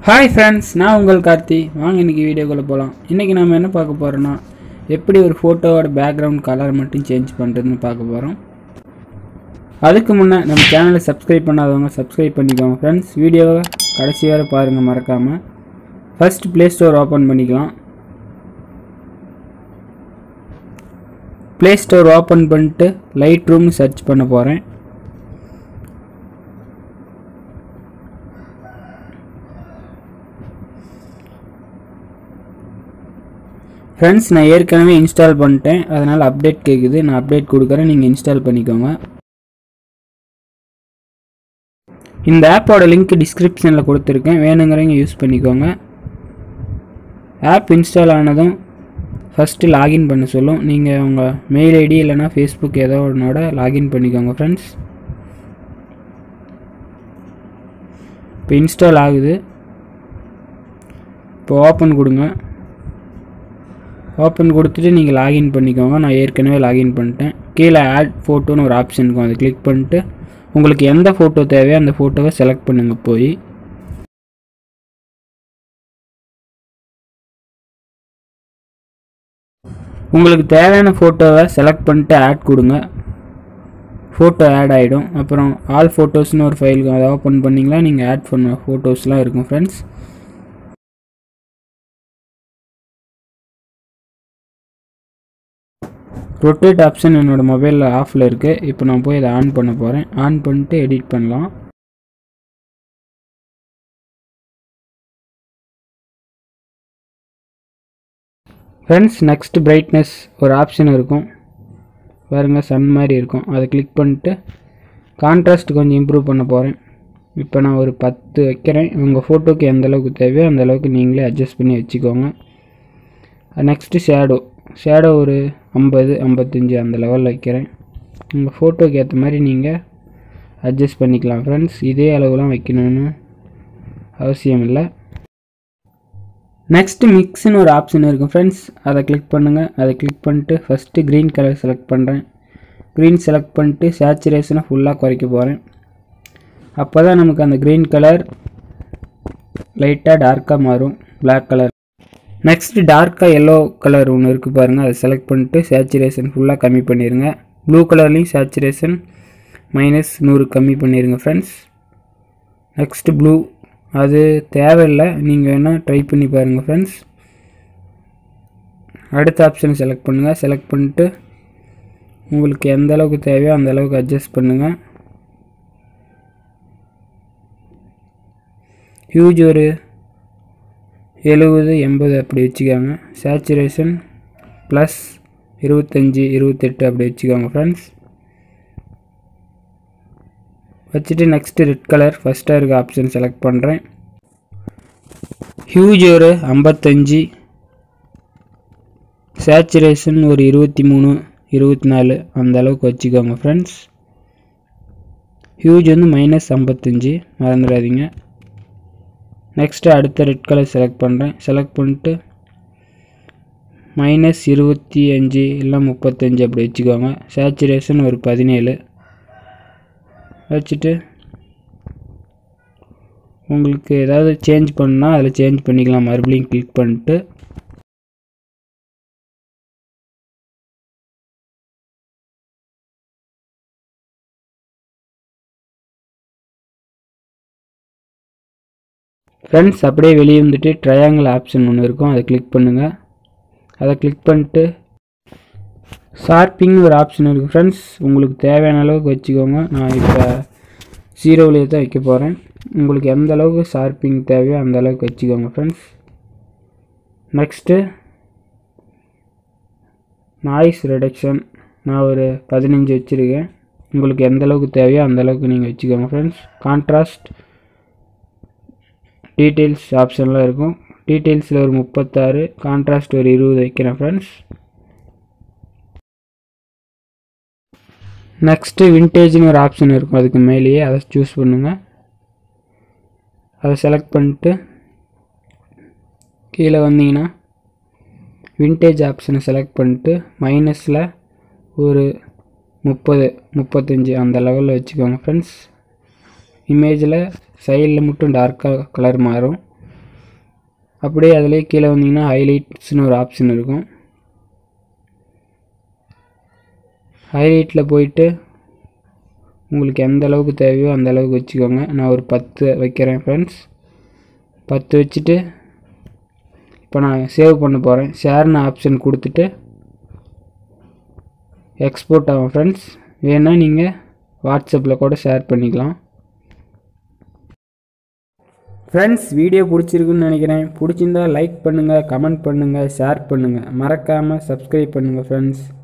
hi friends நான் உங்கள் கார்த்தி வாங்க இன்றைக்கி வீடியோக்குள்ளே போகலாம் இன்றைக்கி நம்ம என்ன பார்க்க போகிறோன்னா எப்படி ஒரு ஃபோட்டோவோட பேக்ரவுண்ட் கலர் மட்டும் சேஞ்ச் பண்ணுறதுன்னு பார்க்க போகிறோம் அதுக்கு முன்னே நம்ம சேனலை சப்ஸ்கிரைப் பண்ணாதவங்க சப்ஸ்கிரைப் பண்ணிக்கோங்க ஃப்ரெண்ட்ஸ் வீடியோவை கடைசி வரை பாருங்கள் மறக்காமல் ஃபர்ஸ்ட் ப்ளே ஸ்டோர் ஓப்பன் பண்ணிக்கலாம் ப்ளே ஸ்டோர் ஓப்பன் பண்ணிட்டு லைட் ரூம்னு சர்ச் பண்ண போகிறேன் ஃப்ரெண்ட்ஸ் நான் ஏற்கனவே இன்ஸ்டால் பண்ணிட்டேன் அதனால் அப்டேட் கேட்குது நான் அப்டேட் கொடுக்குறேன் நீங்கள் இன்ஸ்டால் பண்ணிக்கோங்க இந்த ஆப்போட லிங்க் டிஸ்கிரிப்ஷனில் கொடுத்துருக்கேன் வேணுங்கிறவங்க யூஸ் பண்ணிக்கோங்க ஆப் இன்ஸ்டால் ஆனதும் ஃபஸ்ட்டு லாகின் பண்ண சொல்லும் நீங்கள் உங்கள் மெயில் ஐடி இல்லைனா ஃபேஸ்புக் ஏதோ ஒன்றோட லாகின் பண்ணிக்கோங்க ஃப்ரெண்ட்ஸ் இப்போ இன்ஸ்டால் ஆகுது இப்போ ஓப்பன் கொடுங்க ஓப்பன் கொடுத்துட்டு நீங்கள் லாகின் பண்ணிக்கோங்க நான் ஏற்கனவே லாகின் பண்ணிட்டேன் கீழே ஆட் ஃபோட்டோன்னு ஒரு ஆப்ஷன் இருக்கும் அதை கிளிக் பண்ணிட்டு உங்களுக்கு எந்த ஃபோட்டோ தேவையோ அந்த ஃபோட்டோவை செலக்ட் பண்ணுங்கள் போய் உங்களுக்கு தேவையான ஃபோட்டோவை செலக்ட் பண்ணிட்டு ஆட் கொடுங்க ஃபோட்டோ ஆட் ஆகிடும் அப்புறம் ஆல் ஃபோட்டோஸ்னு ஒரு ஃபைல் அதை ஓப்பன் பண்ணிங்களா நீங்கள் ஆட் பண்ண ஃபோட்டோஸ்லாம் இருக்கும் ஃப்ரெண்ட்ஸ் ரொட்டேட் ஆப்ஷன் என்னோடய மொபைலில் ஆஃபில் இருக்குது இப்போ நான் போய் அதை ஆன் பண்ண போகிறேன் ஆன் பண்ணிட்டு எடிட் பண்ணலாம் ஃப்ரெண்ட்ஸ் நெக்ஸ்ட் பிரைட்னஸ் ஒரு ஆப்ஷன் இருக்கும் பாருங்க சன் மாதிரி இருக்கும் அதை கிளிக் பண்ணிட்டு கான்ட்ராஸ்ட் கொஞ்சம் இம்ப்ரூவ் பண்ண போகிறேன் இப்போ நான் ஒரு பத்து வைக்கிறேன் உங்கள் ஃபோட்டோக்கு எந்த அளவுக்கு தேவையோ அந்த அளவுக்கு நீங்களே அட்ஜஸ்ட் பண்ணி வச்சுக்கோங்க நெக்ஸ்ட்டு ஷேடோ ஷேடோ ஒரு ஐம்பது ஐம்பத்தஞ்சு அந்த லெவலில் வைக்கிறேன் உங்கள் ஃபோட்டோக்கு ஏற்ற மாதிரி நீங்கள் அட்ஜஸ்ட் பண்ணிக்கலாம் ஃப்ரெண்ட்ஸ் இதே அளவுலாம் வைக்கணும்னு அவசியம் இல்லை நெக்ஸ்ட்டு மிக்ஸ்னு ஒரு ஆப்ஷன் இருக்கும் ஃப்ரெண்ட்ஸ் அதை கிளிக் பண்ணுங்கள் அதை கிளிக் பண்ணிட்டு ஃபஸ்ட்டு க்ரீன் கலர் செலக்ட் பண்ணுறேன் க்ரீன் செலக்ட் பண்ணிட்டு சேச்சுரேஷனை ஃபுல்லாக குறைக்க போகிறேன் அப்போ தான் நமக்கு அந்த க்ரீன் கலர் லைட்டாக டார்க்காக மாறும் பிளாக் கலர் நெக்ஸ்ட் டார்க்காக எல்லோ கலர் ஒன்று இருக்குது பாருங்கள் அதை செலக்ட் பண்ணிட்டு சேச்சுரேஷன் ஃபுல்லாக கம்மி பண்ணிடுங்க ப்ளூ கலர்லேயும் சேச்சுரேஷன் மைனஸ் நூறு கம்மி பண்ணிடுங்க ஃப்ரெண்ட்ஸ் நெக்ஸ்ட்டு ப்ளூ அது தேவையில்லை நீங்கள் வேணால் ட்ரை பண்ணி பாருங்கள் ஃப்ரெண்ட்ஸ் அடுத்த ஆப்ஷன் செலக்ட் பண்ணுங்கள் செலக்ட் பண்ணிட்டு உங்களுக்கு எந்த அளவுக்கு தேவையோ அந்த அளவுக்கு அட்ஜஸ்ட் பண்ணுங்கள் ஹியூஜ் ஒரு எழுபது எண்பது அப்படி வச்சுக்கோங்க சேச்சுரேஷன் ப்ளஸ் இருபத்தஞ்சி இருபத்தெட்டு அப்படி வச்சுக்கோங்க ஃப்ரெண்ட்ஸ் வச்சுட்டு நெக்ஸ்ட்டு ரெட் கலர் ஃபஸ்ட்டாக இருக்க ஆப்ஷன் செலக்ட் பண்ணுறேன் ஹியூஜ் ஒரு ஐம்பத்தஞ்சு சேச்சுரேஷன் ஒரு இருபத்தி மூணு இருபத்தி நாலு அந்த அளவுக்கு வச்சுக்கோங்க ஃப்ரெண்ட்ஸ் ஹியூஜ் வந்து மைனஸ் ஐம்பத்தஞ்சு மறந்துடாதீங்க நெக்ஸ்ட்டு அடுத்த ரெட் கலர் செலக்ட் பண்ணுறேன் செலக்ட் பண்ணிட்டு மைனஸ் இருபத்தி அஞ்சு இல்லை முப்பத்தஞ்சு அப்படி வச்சுக்கோங்க சேச்சுரேஷன் ஒரு பதினேழு வச்சுட்டு உங்களுக்கு ஏதாவது சேஞ்ச் பண்ணால் அதில் சேஞ்ச் பண்ணிக்கலாம் மறுபடியும் கிளிக் பண்ணிட்டு ஃப்ரெண்ட்ஸ் அப்படியே வெளியே வந்துட்டு ட்ரையாங்கிள் ஆப்ஷன் ஒன்று இருக்கும் அதை கிளிக் பண்ணுங்கள் அதை கிளிக் பண்ணிட்டு ஷார்ப்பிங் ஒரு ஆப்ஷன் இருக்குது ஃப்ரெண்ட்ஸ் உங்களுக்கு தேவையான அளவுக்கு வச்சுக்கோங்க நான் இப்போ ஜீரோவிலே தான் வைக்க போகிறேன் உங்களுக்கு எந்த அளவுக்கு ஷார்ப்பிங் தேவையோ அந்த அளவுக்கு வச்சுக்கோங்க ஃப்ரெண்ட்ஸ் நெக்ஸ்ட்டு நாய்ஸ் ரிடக்ஷன் நான் ஒரு பதினஞ்சு வச்சுருக்கேன் உங்களுக்கு எந்த அளவுக்கு தேவையோ அந்த அளவுக்கு நீங்கள் வச்சுக்கோங்க ஃப்ரெண்ட்ஸ் கான்ட்ராஸ்ட் டீட்டெயில்ஸ் ஆப்ஷன்லாம் இருக்கும் டீட்டெயில்ஸில் ஒரு முப்பத்தாறு கான்ட்ராஸ்ட் ஒரு இருபது வைக்கிறேன் ஃப்ரெண்ட்ஸ் நெக்ஸ்ட்டு விண்டேஜ்னு ஒரு ஆப்ஷன் இருக்கும் அதுக்கு மேலேயே அதை சூஸ் பண்ணுங்கள் அதை செலக்ட் பண்ணிட்டு கீழே வந்தீங்கன்னா விண்டேஜ் ஆப்ஷனை செலக்ட் பண்ணிட்டு மைனஸில் ஒரு முப்பது முப்பத்தஞ்சு அந்த லெவலில் வச்சுக்கோங்க ஃப்ரெண்ட்ஸ் இமேஜில் சைடில் மட்டும் டார்க்காக கலர் மாறும் அப்படியே அதிலே கீழே வந்தீங்கன்னா ஹைலைட்ஸ்னு ஒரு ஆப்ஷன் இருக்கும் ஹைலைட்டில் போயிட்டு உங்களுக்கு எந்த அளவுக்கு தேவையோ அந்த அளவுக்கு வச்சுக்கோங்க நான் ஒரு பத்து வைக்கிறேன் ஃப்ரெண்ட்ஸ் பத்து வச்சுட்டு இப்போ நான் சேவ் பண்ண போகிறேன் ஷேர்னு ஆப்ஷன் கொடுத்துட்டு எக்ஸ்போர்ட் ஆகும் ஃப்ரெண்ட்ஸ் வேணால் நீங்கள் வாட்ஸ்அப்பில் கூட ஷேர் பண்ணிக்கலாம் ஃப்ரெண்ட்ஸ் வீடியோ பிடிச்சிருக்குன்னு நினைக்கிறேன் பிடிச்சிருந்தா லைக் பண்ணுங்கள் கமெண்ட் பண்ணுங்கள் ஷேர் பண்ணுங்கள் மறக்காமல் சப்ஸ்கிரைப் பண்ணுங்கள் ஃப்ரெண்ட்ஸ்